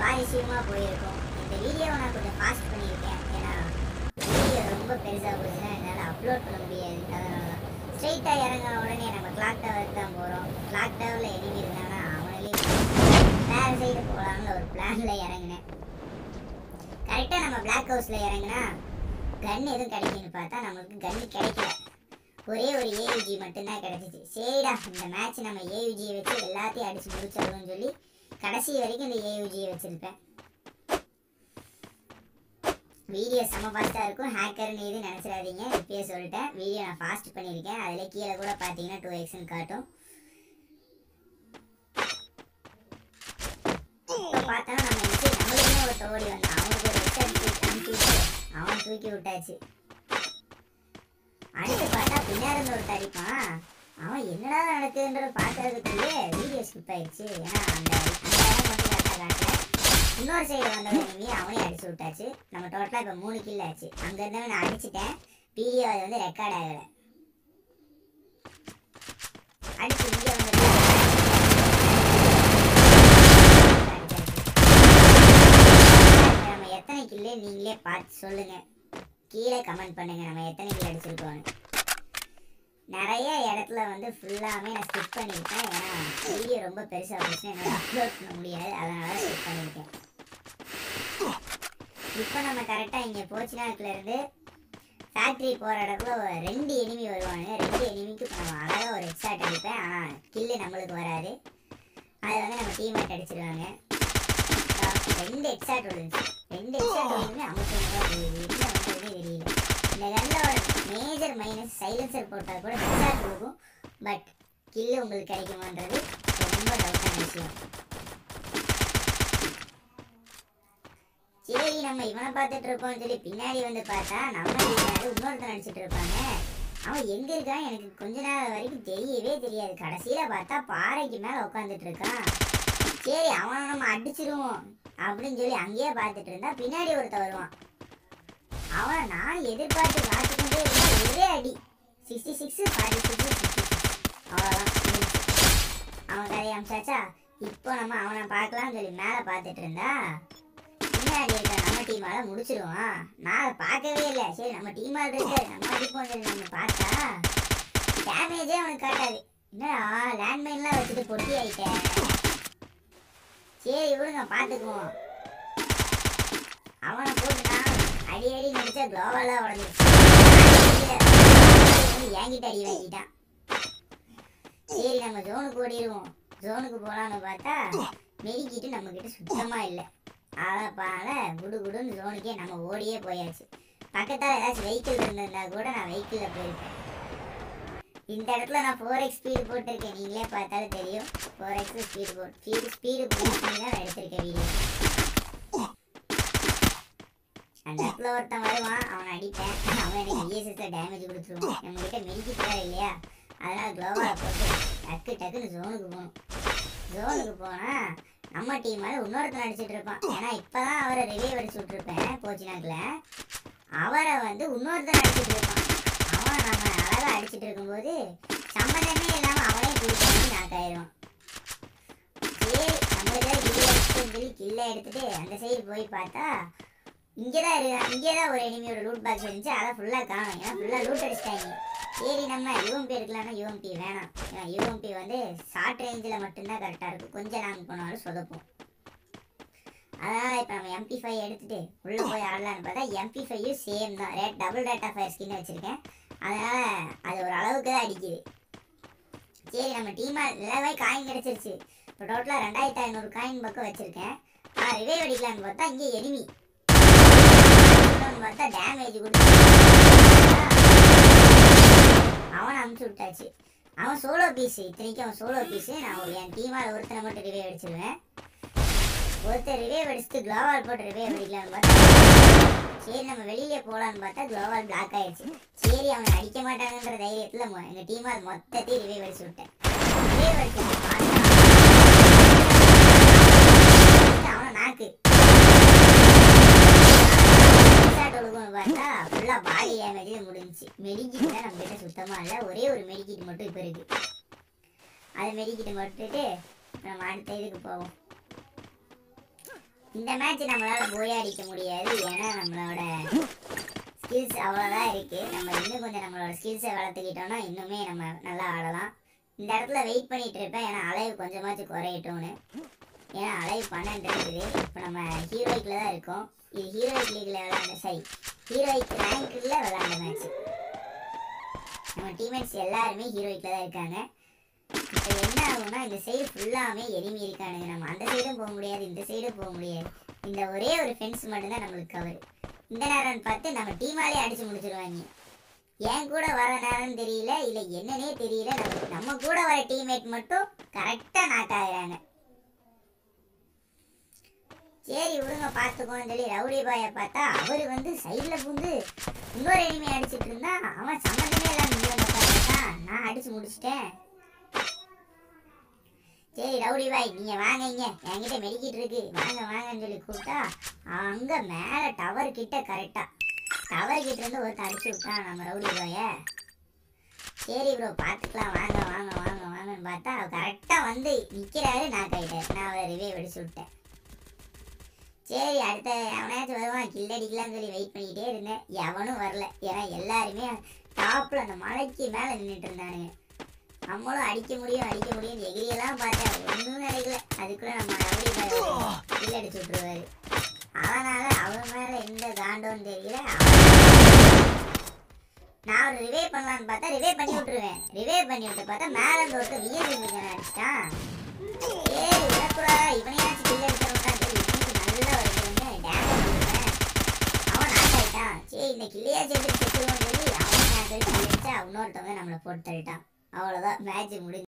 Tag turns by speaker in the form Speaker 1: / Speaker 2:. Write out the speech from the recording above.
Speaker 1: சுவாரஸ்யமாக போயிருக்கும் இந்த வீடியோவை நான் கொஞ்சம் ஃபாஸ்ட் பண்ணியிருக்கேன் ஏன்னா வீடியோ ரொம்ப பெருசாக போச்சுன்னா என்னால் அப்லோட் பண்ண முடியாது அதனால தான் ஸ்ட்ரெயிட்டாக இறங்கின உடனே நம்ம கிளாக் டவருக்கு தான் போகிறோம் கிளாக் டவரில் எனிமி இருந்தாங்கன்னா அவனையும் வேறு சைடு போகலாம்னு ஒரு பிளானில் இறங்கினேன் கரெக்டாக நம்ம பிளாக் ஹவுஸில் இறங்கினா கன் எதுவும் கிடைக்குன்னு பார்த்தா நமக்கு கன் கிடைக்கல ஒரே ஒரு ஏயுஜி மட்டும்தான் கிடைச்சிச்சு சரிடா இந்த மேட்ச் நம்ம ஏயுஜியை வச்சு எல்லாத்தையும் அடிச்சு முடிச்சிடணும்னு சொல்லி கடைசி வரைக்கும் இந்த ஏயுஜியை வச்சிருப்பேன் வீடியோ செம ஃபாஸ்ட்டாக இருக்கும் ஹேக்கர்னு எதுவும் நினச்சிடாதீங்க இப்பயே சொல்லிட்டேன் வீடியோ நான் ஃபாஸ்ட் பண்ணியிருக்கேன் அதில் கீழே கூட பார்த்தீங்கன்னா டூ எக்ஸ்னு காட்டும் இப்போ பார்த்தா நம்ம வந்து நம்மளுக்குமே ஒரு ஓடி வந்தான் அவனுக்கு ஒரு ஹெட்செட் தூக்கி அனுப்பி விட்டு அவன் தூக்கி விட்டாச்சு அடுத்து பார்த்தா பின்னாடி இருந்து ஒரு அடிப்பான் அவன் என்னடா நடக்குதுன்றத பார்க்கறதுக்குள்ளே வீடியோ ஸ்கிப் ஆயிடுச்சு ஏன்னா அந்த அந்த இடம் மட்டும் கரெக்டாக காட்டல இன்னொரு சைடு வந்த உடனே அவனையும் அடிச்சு விட்டாச்சு நம்ம டோட்டலாக இப்போ மூணு கில் ஆச்சு அங்கே இருந்தவன் நான் அடிச்சிட்டேன் வீடியோ அது வந்து ரெக்கார்ட் ஆகலை அடிச்சு இங்கே வந்து நம்ம எத்தனை கில்லு நீங்களே பார்த்து சொல்லுங்க கீழே கமெண்ட் பண்ணுங்க நம்ம எத்தனை கில் அடிச்சிருக்கோம்னு நிறைய இடத்துல வந்து ஃபுல்லாமே நான் ஸ்கிப் பண்ணியிருக்கேன் ஏன்னா வீடியோ ரொம்ப பெருசாக போச்சுன்னா என்னால் அப்லோட் பண்ண முடியாது அதனால ஸ்கிப் பண்ணியிருக்கேன் இப்போ நம்ம கரெக்டாக இங்கே போச்சினாக்கில் இருந்து ஃபேக்ட்ரி போகிற இடத்துல ஒரு ரெண்டு எனிமி வருவாங்க ரெண்டு எனிமிக்கு இப்போ நம்ம அழகாக ஒரு ஹெட்ஷாட் அடிப்பேன் ஆனால் கில்லு நம்மளுக்கு வராது அதை வந்து நம்ம டீம்மேட் அடிச்சிருவாங்க ரெண்டு ஹெட்ஷாட் விழுந்துச்சு ரெண்டு ஹெட்ஷாட் விழுந்து அமுக்கு என்ன பண்ணுறதே தெரியல இந்த கன்னோட மேஜர் மைனஸ் சைலன்சர் போட்டால் கூட ஹெட்ஷாட் போகும் பட் கில்லு உங்களுக்கு கிடைக்குமான்றது ரொம்ப டவுட்டான விஷயம் சரி நம்ம இவனை பார்த்துட்டு இருப்போம்னு சொல்லி பின்னாடி வந்து பார்த்தா நம்ம பின்னாடி இன்னொருத்தன் அடிச்சிட்டு இருப்பாங்க அவன் எங்க இருக்கான் எனக்கு கொஞ்ச நேரம் வரைக்கும் தெரியவே தெரியாது கடைசியில பார்த்தா பாறைக்கு மேல உட்காந்துட்டு இருக்கான் சரி அவனை நம்ம அடிச்சிருவோம் அப்படின்னு சொல்லி அங்கேயே பார்த்துட்டு இருந்தா பின்னாடி ஒருத்தன் வருவான் அவன் நான் எதிர்பார்த்து பார்த்துக்கிட்டே இருந்தா ஒரே அடி sixty six forty six sixty six அவ்வளோதான் முடிஞ்சுச்சு. அவன் கதையை அமிச்சாச்சா இப்போ நம்ம அவனை பார்க்கலாம்னு சொல்லி மேலே பார்த்துட்டு இருந்தா பின்னாடி இருக்க நம்ம டீமால முடிச்சிருவான் நான் அதை பார்க்கவே இல்லை சரி நம்ம டீமால் இருக்கு நம்ம அடிப்போம் சொல்லி நம்ம பார்த்தா டேமேஜே அவனுக்கு காட்டாது என்னடா லேண்ட்மைன்லாம் வச்சுட்டு பொட்டி ஆயிட்டேன் சரி விடுங்க பார்த்துக்குவோம் அவனை போட்டுட்டான் அடி அடி நடிச்சா குளோவலாக உடஞ்சிருச்சு என்கிட்ட அடி வாங்கிட்டான் சரி நம்ம ஜோனுக்கு ஓடிடுவோம் ஜோனுக்கு போகலான்னு பார்த்தா மெடிக்கிட்டு நம்ம கிட்ட சுத்தமா இல்லை அதப்பால குடு குடுன்னு ஜோனுக்கே நம்ம ஓடியே போயாச்சு பக்கத்தால் ஏதாச்சும் வெஹிக்கிள் இருந்திருந்தா கூட நான் வெஹிக்கிளில் போயிருப்பேன் இந்த இடத்துல நான் ஃபோர் எக்ஸ் ஸ்பீடு போட்டிருக்கேன் நீங்களே பார்த்தாலும் தெரியும் ஃபோர் எக்ஸ் ஸ்பீடு போட் ஸ்பீடு ஸ்பீடு போட்டு தான் நான் எடுத்திருக்கேன் வீடியோ அந்த இடத்துல ஒருத்தன் வருவான் அவனை அடிப்பேன் அவன் எனக்கு இஎஸ்எஸ்ல டேமேஜ் கொடுத்துருவான் நம்மகிட்ட மெடிக்கிட்டு வேற இல்லையா அதனால குளோவால போட்டு டக்கு டக்குன்னு ஜோனுக்கு போகணும் ஜோனுக்கு போனா நம்ம டீமால இன்னொருத்தன் அடிச்சிட்டு இருப்பான் ஏன்னா இப்பதான் அவரை ரிவைவ் அடிச்சு விட்டுருப்பேன் போச்சினாக்குல அவரை வந்து இன்னொருத்தன் அடிச்சிட்டு இருப்பான் அவன் நம்ம அழகா அடிச்சிட்டு இருக்கும்போது சம்மந்தமே இல்லாம அவனே குடிச்சு நாக்காயிருவான் சரி நம்மளுக்கு கில்ல எடுத்து சொல்லி கில்ல எடுத்துட்டு அந்த சைடு போய் பார்த்தா இங்கதான் இருக்கா இங்கேதான் ஒரு எனிமியோட லூட் பாக்ஸ் இருந்துச்சு அதை ஃபுல்லா காணும் ஏன்னா ஃபுல்லா லூட் அடிச்சிட்டாங்க சரி நம்ம யூஎம்பி எடுக்கலாம்னா யூஎம்பி வேணாம் ஏன்னா யூஎம்பி வந்து ஷார்ட் ரேஞ்சில் மட்டும்தான் கரெக்டாக இருக்கும் கொஞ்சம் லாங் போனாலும் சொதப்பும் அதனால இப்போ நம்ம எம்பி ஃபைவ் எடுத்துட்டு உள்ள போய் ஆடலாம்னு பார்த்தா எம்பி ஃபைவ் சேம் தான் rate double data fire skin வச்சிருக்கேன் அதனால அது ஒரு அளவுக்கு தான் அடிக்குது சரி நம்ம டீமா எல்லாமே காயின் கிடைச்சிருச்சு இப்போ டோட்டலாக ரெண்டாயிரத்தி ஐநூறு காயின் பக்கம் வச்சிருக்கேன் நான் ரிவைவ் அடிக்கலாம்னு பார்த்தா இங்கே எனிமி பார்த்தா டேமேஜ் கொடுத்து அவனை அமுச்சு விட்டாச்சு அவன் சோலோ பீஸ் இத்தனைக்கும் அவன் சோலோ பீஸ் நான் ஒரு என் டீமால் ஒருத்தனை மட்டும் ரிவைவ் அடிச்சிருவேன் ஒருத்தர் ரிவைவ் அடிச்சுட்டு க்ளோவால் போட்டு ரிவைவ் அடிக்கலாம்னு பார்த்தா சரி நம்ம வெளியிலே போகலான்னு பார்த்தா க்ளோவால் பிளாக் ஆயிடுச்சு சரி அவனை அடிக்க மாட்டாங்கன்ற தைரியத்தில் மொ- எங்க டீமால் மொத்தத்தையும் ரிவைவ் அடிச்சு விட்டேன் ரிவைவ் அடிச்சு பார்த்தா அவனை நாக்கு ஷாட் ஒழுகும்னு பார்த்தா ஃபுல்லாக பாடி டேமேஜ் முடிஞ்சுச்சு மெடிக்கிட் தான் நம்ம கிட்ட சுத்தமாக இல்லை ஒரே ஒரு மெடிக்கிட் மட்டும் இப்போ இருக்கு அது மெடிக்கிட் மட்டுட்டு நம்ம அடுத்த இதுக்கு போவோம் இந்த மேட்ச் நம்மளால போய் அடிக்க முடியாது ஏன்னா நம்மளோட ஸ்கில்ஸ் அவ்வளோதான் இருக்கு நம்ம இன்னும் கொஞ்சம் நம்மளோட ஸ்கில்ஸை வளர்த்துக்கிட்டோம்னா இன்னுமே நம்ம நல்லா ஆடலாம் இந்த இடத்துல வெயிட் பண்ணிட்டு இருப்பேன் ஏன்னா அலைவு கொஞ்சமாச்சும் குறையட்டும்னு ஏன்னா அலைவு பன்னெண்டு இருக்குது இப்போ நம்ம ஹீரோயிக்கில் தான் இருக்கோம் இது ஹீரோயிக் லீக்ல விளையாண்ட சரி ஹீரோயிக் ரேங்க்ல விளையாண்ட மேட்ச் நம்ம டீம்மேட்ஸ் எல்லாருமே ஹீரோயிக்கில் தான் இருக்காங்க இப்போ என்ன ஆகும்னா இந்த சைடு ஃபுல்லாமே எனிமி இருக்கானுங்க நம்ம அந்த சைடும் போக முடியாது இந்த சைடும் போக முடியாது இந்த ஒரே ஒரு ஃபென்ஸ் மட்டும்தான் நம்மளுக்கு கவர் இந்த நேரம்னு பார்த்து நம்ம டீமாலே அடிச்சு முடிச்சிருவாங்க ஏன் கூட வர நேரம்னு தெரியல இல்லை என்னன்னே தெரியல நம்ம நம்ம கூட வர டீம்மேட் மட்டும் கரெக்டாக நாக் ஆகுறாங்க சரி விடுங்க பார்த்துக்கோன்னு சொல்லி ரவுடி பாயை பார்த்தா அவர் வந்து சைடில் புந்து இன்னொரு எனிமே அடிச்சிட்டு இருந்தா அவன் சம்மந்தமே இல்லாம இங்கே வந்து உட்கார்ந்துட்டான். நான் அடிச்சு முடிச்சிட்டேன் சரி ரவுடி பாய் நீங்க வாங்க இங்க என்கிட்ட மெடிக்கிட்டு இருக்கு வாங்க வாங்கன்னு சொல்லி கூப்பிட்டா அவன் அங்க மேல டவர் கிட்ட கரெக்டா டவர் கிட்ட இருந்து ஒருத்தன் அடிச்சு விட்டான் நம்ம ரவுடி பாய சரி ப்ரோ பார்த்துக்கலாம் வாங்க வாங்க வாங்க வாங்கன்னு பார்த்தா அவர் கரெக்டா வந்து நிக்கிறாரு நான் கைட்டார் நான் அவரை ரிவே அடிச்சு விட்டேன் சரி அடுத்த எவனாச்சும் வருவான் கில் அடிக்கலாம்னு சொல்லி வெயிட் பண்ணிக்கிட்டே இருந்தேன் எவனும் வரல ஏன்னா எல்லாருமே டாப்ல அந்த மலைக்கு மேல நின்றுட்டு இருந்தானுங்க நம்மளும் அடிக்க முடியும் அடிக்க முடியும் எகிரியெல்லாம் பார்த்தேன் ஒன்றும் கிடைக்கல அதுக்குள்ள நம்ம ரவுடி கில் அடிச்சு விட்டுருவாரு அதனால அவன் மேல எந்த காண்டோன்னு தெரியல நான் ஒரு ரிவே பண்ணலான்னு பார்த்தா ரிவே பண்ணி விட்டுருவேன் ரிவே பண்ணி விட்டு பார்த்தா மேல இருந்து ஒருத்தர் விஎஸ் அடிச்சிட்டான் ஏய் விடக்கூடாதா இவனையாச்சும் கில் அடிச்சு விட்டான் சரி இவனுக்கு நல்ல ஒரு டேமேஜ் கொடுப்பேன் அவன் நாக் ஆயிட்டான் சரி இந்த கிள்ளையாச்சும் எடுத்து செத்துருவோம்னு சொல்லி அவன் நாக் அடிச்சு அடிச்சா இன்னொருத்தவங்க நம்மளை போட்டு தள்ளிட்டான் அவ்வளோதான் மேட்ச் முடிஞ்சு